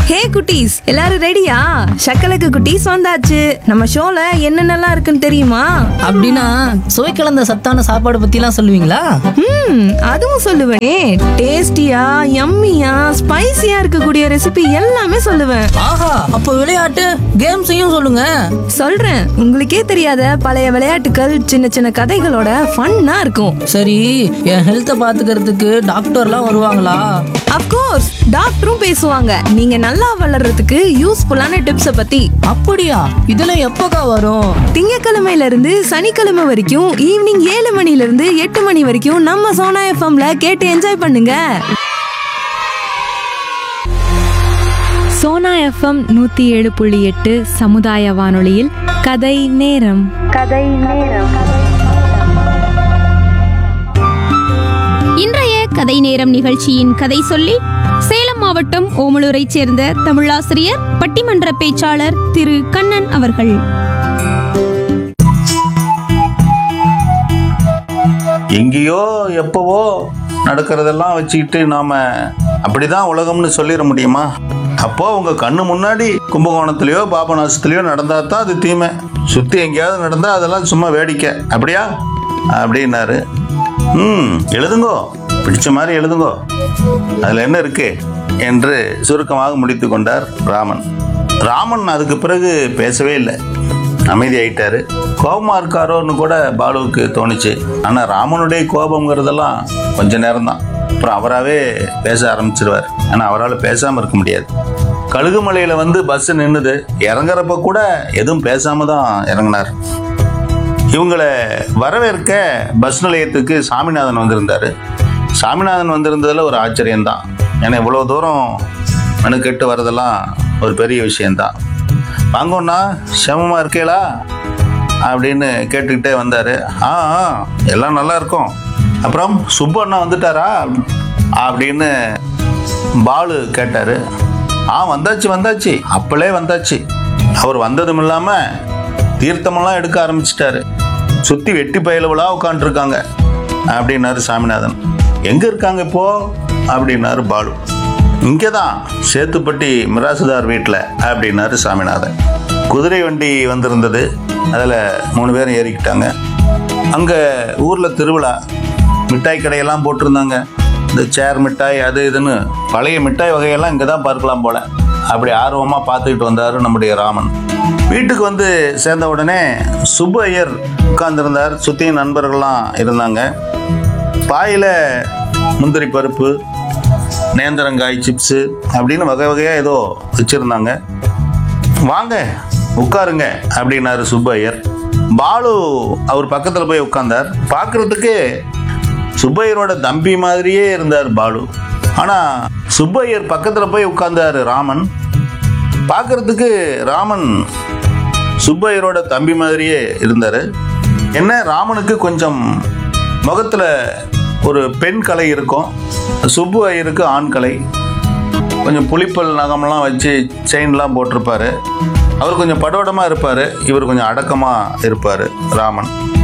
ஹே குட்டீஸ் எல்லாரும் ரெடியா சக்கலக்கு குட்டீஸ் வந்தாச்சு நம்ம ஷோல என்னென்னலாம் இருக்குன்னு தெரியுமா அப்படின்னா சுவை கலந்த சத்தான சாப்பாடு பத்திலாம் சொல்லுவீங்களா ம் அதுவும் சொல்லுவேனே டேஸ்டியா யம்மியா ஸ்பைசியா இருக்கக்கூடிய ரெசிபி எல்லாமே சொல்லுவேன் ஆஹா அப்போ விளையாட்டு கேம்ஸையும் சொல்லுங்க சொல்றேன் உங்களுக்கே தெரியாத பழைய விளையாட்டுகள் சின்ன சின்ன கதைகளோட ஃபன்னா இருக்கும் சரி என் ஹெல்த்தை பாத்துக்கிறதுக்கு டாக்டர்லாம் வருவாங்களா அப்கோர்ஸ் டாக்டரும் பேசுவாங்க நீங்க நல்லா வளர்றதுக்கு யூஸ்ஃபுல்லான டிப்ஸை பத்தி அப்படியா இதெல்லாம் எப்போக்கா வரும் திங்கக்கிழமையில இருந்து சனிக்கிழமை வரைக்கும் ஈவினிங் ஏழு மணில இருந்து எட்டு மணி வரைக்கும் நம்ம சோனா எஃப்எம்ல கேட்டு என்ஜாய் பண்ணுங்க சோனா எஃப்எம் நூத்தி ஏழு புள்ளி எட்டு சமுதாய வானொலியில் கதை நேரம் இன்றைய கதை நேரம் நிகழ்ச்சியின் கதை சொல்லி சேலம் மாவட்டம் ஓமலூரைச் சேர்ந்த தமிழாசிரியர் பட்டிமன்ற பேச்சாளர் திரு கண்ணன் அவர்கள் எங்கேயோ எப்பவோ நடக்கிறதெல்லாம் வச்சுக்கிட்டு நாம அப்படிதான் உலகம்னு சொல்லிட முடியுமா அப்போ உங்க கண்ணு முன்னாடி கும்பகோணத்திலயோ பாபநாசத்திலயோ நடந்தா தான் அது தீமை சுத்தி எங்கேயாவது நடந்தா அதெல்லாம் சும்மா வேடிக்கை அப்படியா அப்படின்னாரு ம் எழுதுங்கோ பிடிச்ச மாதிரி எழுதுங்கோ அதுல என்ன இருக்கு என்று சுருக்கமாக முடித்து கொண்டார் ராமன் ராமன் அதுக்கு பிறகு பேசவே இல்லை அமைதியாயிட்டாரு கோபமா இருக்காரோன்னு கூட பாலுவுக்கு தோணுச்சு ஆனா ராமனுடைய கோபம்ங்கிறதெல்லாம் கொஞ்ச நேரம்தான் அப்புறம் அவராகவே பேச ஆரம்பிச்சிருவார் ஆனா அவரால் பேசாம இருக்க முடியாது கழுகுமலையில வந்து பஸ் நின்னுது இறங்குறப்ப கூட எதுவும் பேசாம தான் இறங்கினார் இவங்களை வரவேற்க பஸ் நிலையத்துக்கு சாமிநாதன் வந்திருந்தாரு சாமிநாதன் வந்திருந்ததுல ஒரு ஆச்சரியம்தான் ஏன்னா இவ்வளோ தூரம் மெனுக்கெட்டு வரதெல்லாம் ஒரு பெரிய விஷயம்தான் வாங்கண்ணா சேமமாக இருக்கேளா அப்படின்னு கேட்டுக்கிட்டே வந்தார் ஆ ஆ, எல்லாம் நல்லா இருக்கும் அப்புறம் சுப்பு அண்ணா வந்துட்டாரா அப்படின்னு பாலு கேட்டார் ஆ வந்தாச்சு வந்தாச்சு அப்பளே வந்தாச்சு அவர் வந்ததும் இல்லாமல் தீர்த்தமெல்லாம் எடுக்க ஆரம்பிச்சிட்டாரு சுற்றி வெட்டி பயலுவலாக உட்காந்துருக்காங்க அப்படின்னாரு சாமிநாதன் எங்கே இருக்காங்க இப்போ அப்படின்னாரு பாலு இங்கே தான் சேத்துப்பட்டி மிராசுதார் வீட்டில் அப்படின்னாரு சாமிநாதன் குதிரை வண்டி வந்திருந்தது அதில் மூணு பேரும் ஏறிக்கிட்டாங்க அங்கே ஊரில் திருவிழா மிட்டாய் கடையெல்லாம் போட்டிருந்தாங்க இந்த சேர் மிட்டாய் அது இதுன்னு பழைய மிட்டாய் வகையெல்லாம் இங்கே தான் பார்க்கலாம் போல அப்படி ஆர்வமாக பார்த்துக்கிட்டு வந்தார் நம்முடைய ராமன் வீட்டுக்கு வந்து சேர்ந்த உடனே சுப்பு ஐயர் உட்கார்ந்திருந்தார் சுற்றியும் நண்பர்கள்லாம் இருந்தாங்க பாயில் முந்திரி பருப்பு நேந்திரங்காய் சிப்ஸு அப்படின்னு வகை வகையாக ஏதோ வச்சுருந்தாங்க வாங்க உட்காருங்க அப்படின்னாரு சுப்பு ஐயர் பாலு அவர் பக்கத்தில் போய் உட்கார்ந்தார் பார்க்கறதுக்கு சுப்பையரோட தம்பி மாதிரியே இருந்தார் பாலு ஆனால் சுப்பையர் பக்கத்தில் போய் உட்கார்ந்தாரு ராமன் பார்க்கறதுக்கு ராமன் சுப்பையரோட தம்பி மாதிரியே இருந்தார் என்ன ராமனுக்கு கொஞ்சம் முகத்தில் ஒரு பெண் கலை இருக்கும் சுப்பு ஐயருக்கு ஆண் கலை கொஞ்சம் புளிப்பல் நகமெல்லாம் வச்சு செயின்லாம் போட்டிருப்பாரு அவர் கொஞ்சம் படோடமாக இருப்பார் இவர் கொஞ்சம் அடக்கமாக இருப்பார் ராமன்